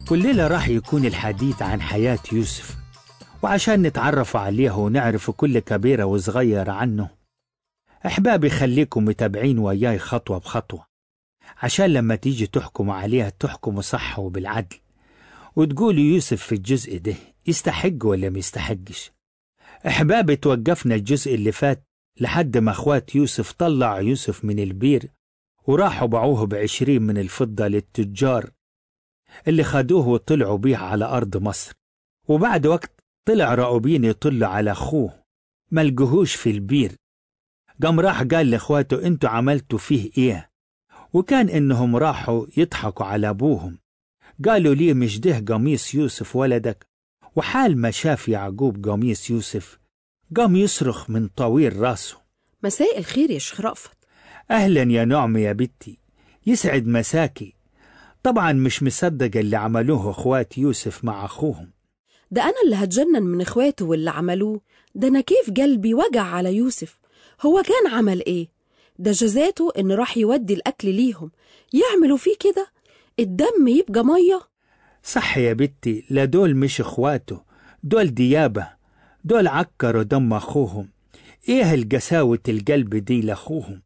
والليلة راح يكون الحديث عن حياة يوسف وعشان نتعرف عليه ونعرف كل كبيرة وصغيرة عنه أحبابي خليكم متابعين وياي خطوة بخطوة عشان لما تيجي تحكموا عليها تحكموا صح وبالعدل وتقولوا يوسف في الجزء ده يستحق ولا ما يستحقش أحبابي توقفنا الجزء اللي فات لحد ما أخوات يوسف طلع يوسف من البير وراحوا باعوه بعشرين من الفضة للتجار اللي خدوه وطلعوا بيه على أرض مصر وبعد وقت طلع راؤوبين يطل على أخوه ما لقوهوش في البير قام راح قال لإخواته انتوا عملتوا فيه إيه وكان إنهم راحوا يضحكوا على أبوهم قالوا ليه مش ده قميص يوسف ولدك وحال ما شاف يعقوب قميص يوسف قام يصرخ من طويل راسه مساء الخير يا شيخ رأفت أهلا يا نعم يا بنتي يسعد مساكي طبعا مش مصدق اللي عملوه اخوات يوسف مع اخوهم ده أنا اللي هتجنن من إخواته واللي عملوه ده أنا كيف قلبي وجع على يوسف هو كان عمل إيه؟ ده جزاته إن راح يودي الأكل ليهم يعملوا فيه كده الدم يبقى مية صح يا بنتي لا دول مش اخواته دول ديابة دول عكروا دم اخوهم ايه القساوة القلب دي لاخوهم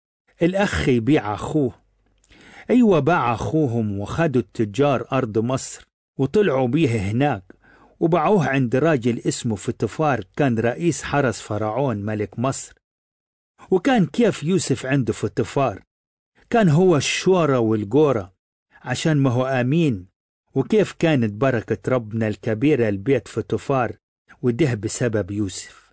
الاخ يبيع اخوه ايوه باع اخوهم وخدوا التجار ارض مصر وطلعوا بيه هناك وباعوه عند راجل اسمه فطفار كان رئيس حرس فرعون ملك مصر وكان كيف يوسف عنده فطفار كان هو الشورى والجورة عشان ما هو آمين وكيف كانت بركة ربنا الكبيرة البيت فطفار وده بسبب يوسف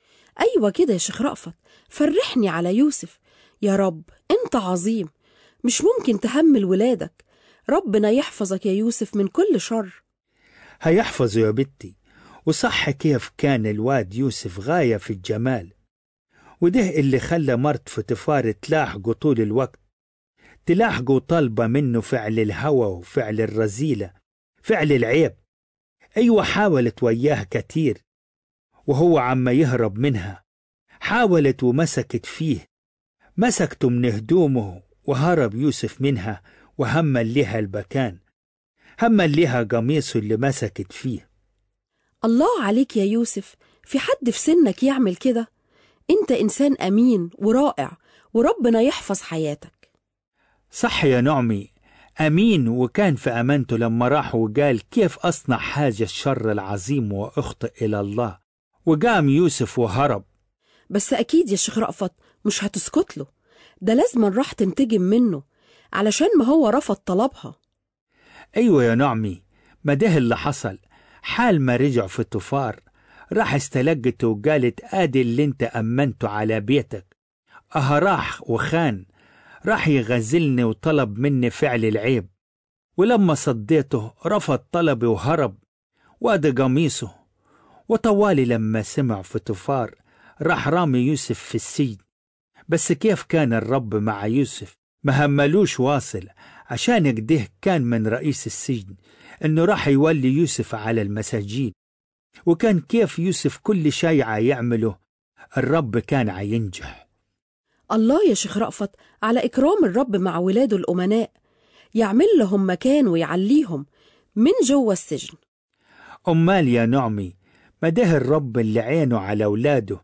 أيوة كده يا شيخ رأفت فرحني على يوسف يا رب أنت عظيم مش ممكن تهمل ولادك ربنا يحفظك يا يوسف من كل شر هيحفظوا يا بنتي وصح كيف كان الواد يوسف غاية في الجمال وده اللي خلى مرت فطفار تلاحقه طول الوقت تلاحقه طالبة منه فعل الهوى وفعل الرذيلة فعل العيب أيوة حاولت وياه كتير وهو عما يهرب منها حاولت ومسكت فيه مسكته من هدومه وهرب يوسف منها وهمل لها البكان همل لها قميصه اللي مسكت فيه الله عليك يا يوسف في حد في سنك يعمل كده انت انسان امين ورائع وربنا يحفظ حياتك صح يا نعمي أمين وكان في أمانته لما راح وقال كيف أصنع هذا الشر العظيم وأخطئ إلى الله وقام يوسف وهرب بس اكيد يا شيخ رأفت مش هتسكت له ده لازم راح تنتجم منه علشان ما هو رفض طلبها أيوة يا نعمي ما ده اللي حصل حال ما رجع في الطفار راح استلقته وقالت آدي اللي انت أمنته على بيتك أها راح وخان راح يغزلني وطلب مني فعل العيب ولما صديته رفض طلبي وهرب وادى قميصه وطوالي لما سمع فطفار راح رامي يوسف في السجن بس كيف كان الرب مع يوسف ما هملوش واصل عشان كده كان من رئيس السجن انه راح يولي يوسف على المساجين وكان كيف يوسف كل شيء يعمله الرب كان عينجح الله يا شيخ رأفت على إكرام الرب مع ولاده الأمناء يعمل لهم مكان ويعليهم من جوه السجن أمال يا نعمي ما ده الرب اللي عينه على أولاده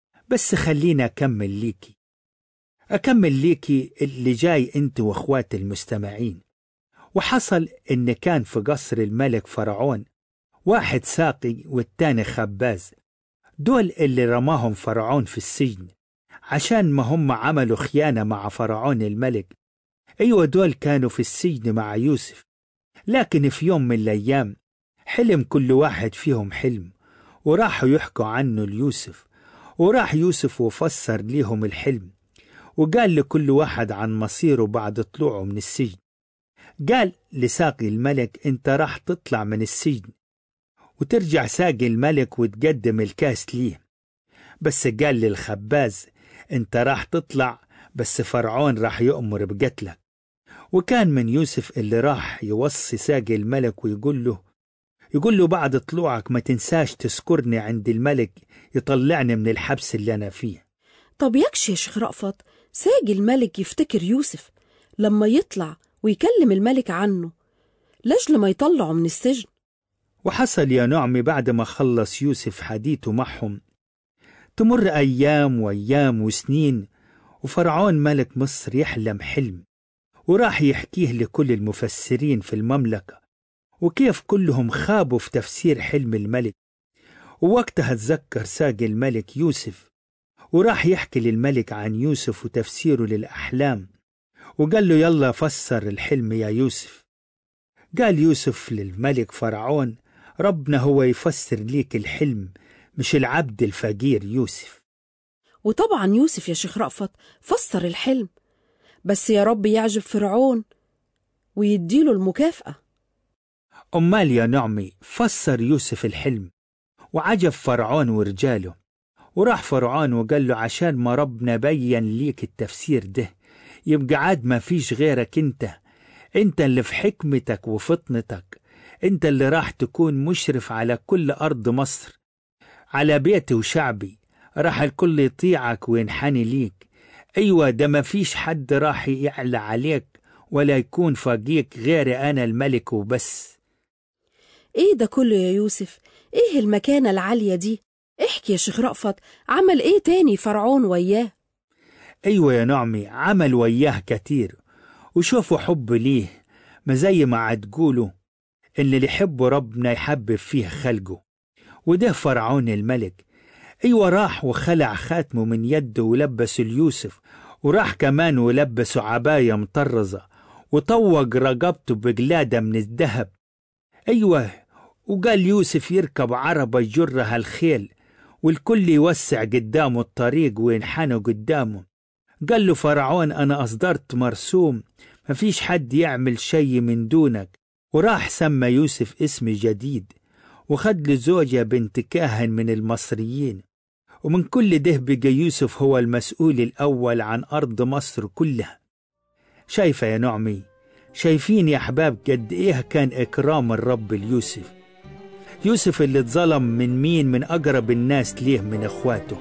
بس خلينا أكمل ليكي أكمل ليكي اللي جاي أنت وأخوات المستمعين وحصل إن كان في قصر الملك فرعون واحد ساقي والتاني خباز دول اللي رماهم فرعون في السجن عشان ما هم عملوا خيانة مع فرعون الملك أيوة دول كانوا في السجن مع يوسف لكن في يوم من الأيام حلم كل واحد فيهم حلم وراحوا يحكوا عنه ليوسف وراح يوسف وفسر ليهم الحلم وقال لكل واحد عن مصيره بعد طلوعه من السجن قال لساقي الملك انت راح تطلع من السجن وترجع ساقي الملك وتقدم الكاس ليه بس قال للخباز انت راح تطلع بس فرعون راح يؤمر بقتلك وكان من يوسف اللي راح يوصي ساقي الملك ويقول له يقول له بعد طلوعك ما تنساش تذكرني عند الملك يطلعني من الحبس اللي أنا فيه طب يكشي يا شيخ رأفت ساجي الملك يفتكر يوسف لما يطلع ويكلم الملك عنه لأجل ما يطلعوا من السجن وحصل يا نعمي بعد ما خلص يوسف حديثه معهم تمر أيام وأيام وسنين وفرعون ملك مصر يحلم حلم وراح يحكيه لكل المفسرين في المملكة وكيف كلهم خابوا في تفسير حلم الملك ووقتها تذكر ساق الملك يوسف وراح يحكي للملك عن يوسف وتفسيره للأحلام وقال له يلا فسر الحلم يا يوسف قال يوسف للملك فرعون ربنا هو يفسر ليك الحلم مش العبد الفقير يوسف وطبعا يوسف يا شيخ رأفت فسر الحلم بس يا رب يعجب فرعون ويديله المكافأة أمال يا نعمي فسر يوسف الحلم وعجب فرعون ورجاله وراح فرعون وقال له عشان ما ربنا بين ليك التفسير ده يبقى عاد ما فيش غيرك انت انت اللي في حكمتك وفطنتك انت اللي راح تكون مشرف على كل أرض مصر على بيتي وشعبي راح الكل يطيعك وينحني ليك أيوة ده ما فيش حد راح يعلى عليك ولا يكون فوقيك غيري أنا الملك وبس ايه ده كله يا يوسف ايه المكانة العالية دي احكي يا شيخ رأفت عمل ايه تاني فرعون وياه أيوة يا نعمي عمل وياه كتير وشوفوا حب ليه ما زي ما عتقولوا إن اللي يحب ربنا يحبب فيه خلقه وده فرعون الملك أيوة راح وخلع خاتمه من يده ولبسه ليوسف وراح كمان ولبسه عباية مطرزة وطوق رقبته بقلادة من الذهب أيوة وقال يوسف يركب عربة يجرها الخيل والكل يوسع قدامه الطريق وينحنوا قدامه قال له فرعون أنا أصدرت مرسوم مفيش حد يعمل شي من دونك وراح سمى يوسف اسم جديد وخد له زوجة بنت كاهن من المصريين ومن كل ده بقى يوسف هو المسؤول الأول عن أرض مصر كلها شايفة يا نعمي شايفين يا أحباب قد إيه كان إكرام الرب ليوسف يوسف اللي اتظلم من مين من أقرب الناس ليه من إخواته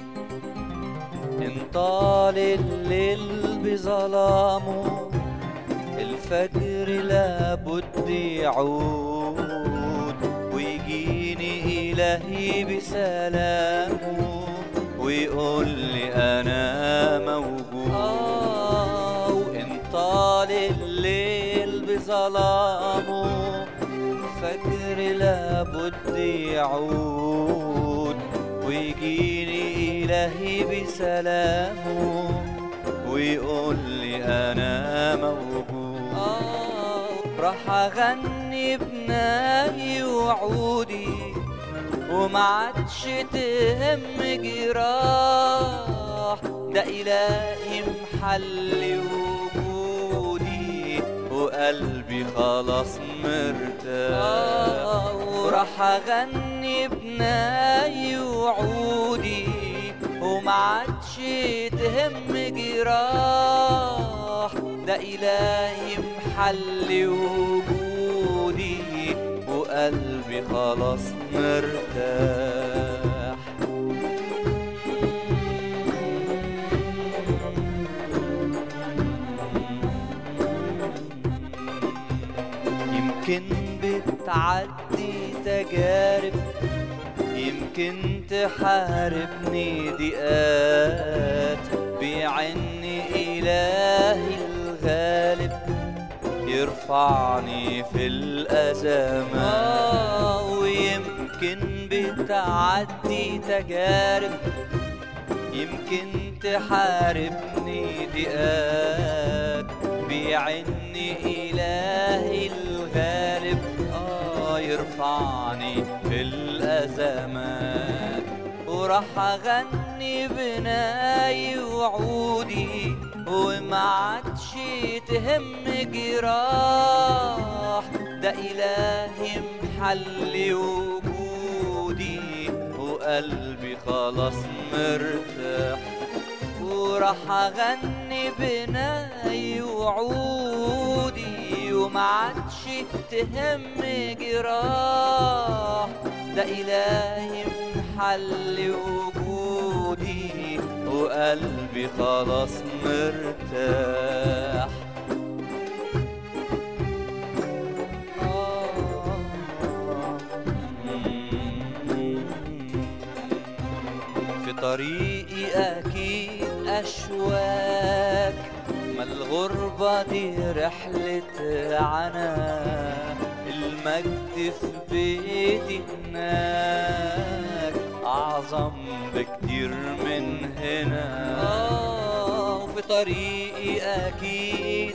انطال الليل بظلامه الفجر لابد يعود ويجيني إلهي بسلامه ويقول لي أنا موجود آه وإن طال الليل بظلامه الفجر لابد يعود ويجيني إلهي بسلامه ويقول لي أنا موجود آه راح أغني بناي وعودي وما عادش تهم جراح ده إلهي محل وجودي وقلبي خلاص مرتاح وراح أغني بناي وعودي وما عادش تهم جراح ده إلهي محل وجودي وقلبي خلاص مرتاح يمكن بتعدي تجارب يمكن تحاربني ضيقات بيعني إلهي الغالب يرفعني في الأزمات ويمكن بتعدي تجارب يمكن تحاربني ضيقات بيعني إلهي الغالب آه يرفعني في الأزمات وراح أغني بناي وعودي وما عادش تهم جراح ده إلهي محل وجودي وقلبي خلاص مرتاح وراح أغني بناي وعودي وما عادش تهم جراح ده إلهي محل وجودي وقلبي خلاص مرتاح طريقي أكيد أشواك ما الغربة دي رحلة عنا المجد في بيتي هناك أعظم بكتير من هنا آه وفي طريقي أكيد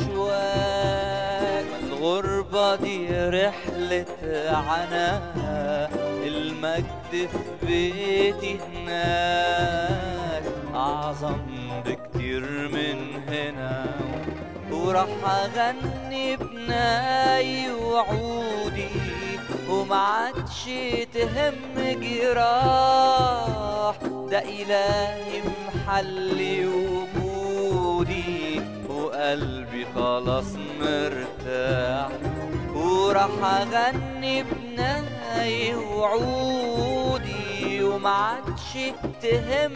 أشواك ما الغربة دي رحلة عنا المجد في بيتي هناك أعظم بكتير من هنا وراح أغني بناي وعودي ومعادش تهم جراح ده إلهي محلي وجودي وقلبي خلاص مرتاح وراح أغني بناي وعودي ومعادش تهم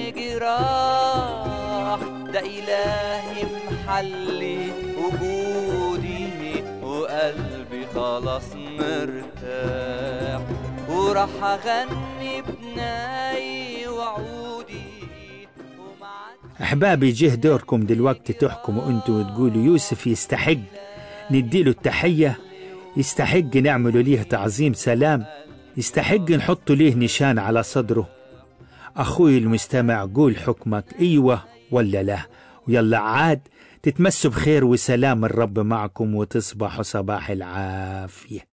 جراح ده إلهي محلي وجودي وقلبي خلاص مرتاح وراح أغني بناي وعودي ومعادش أحبابي جه دوركم دلوقتي تحكموا أنتوا وتقولوا يوسف يستحق نديله التحية يستحق نعملوا ليه تعظيم سلام يستحق نحط ليه نشان على صدره أخوي المستمع قول حكمك أيوة ولا لا ويلا عاد تتمسوا بخير وسلام الرب معكم وتصبحوا صباح العافية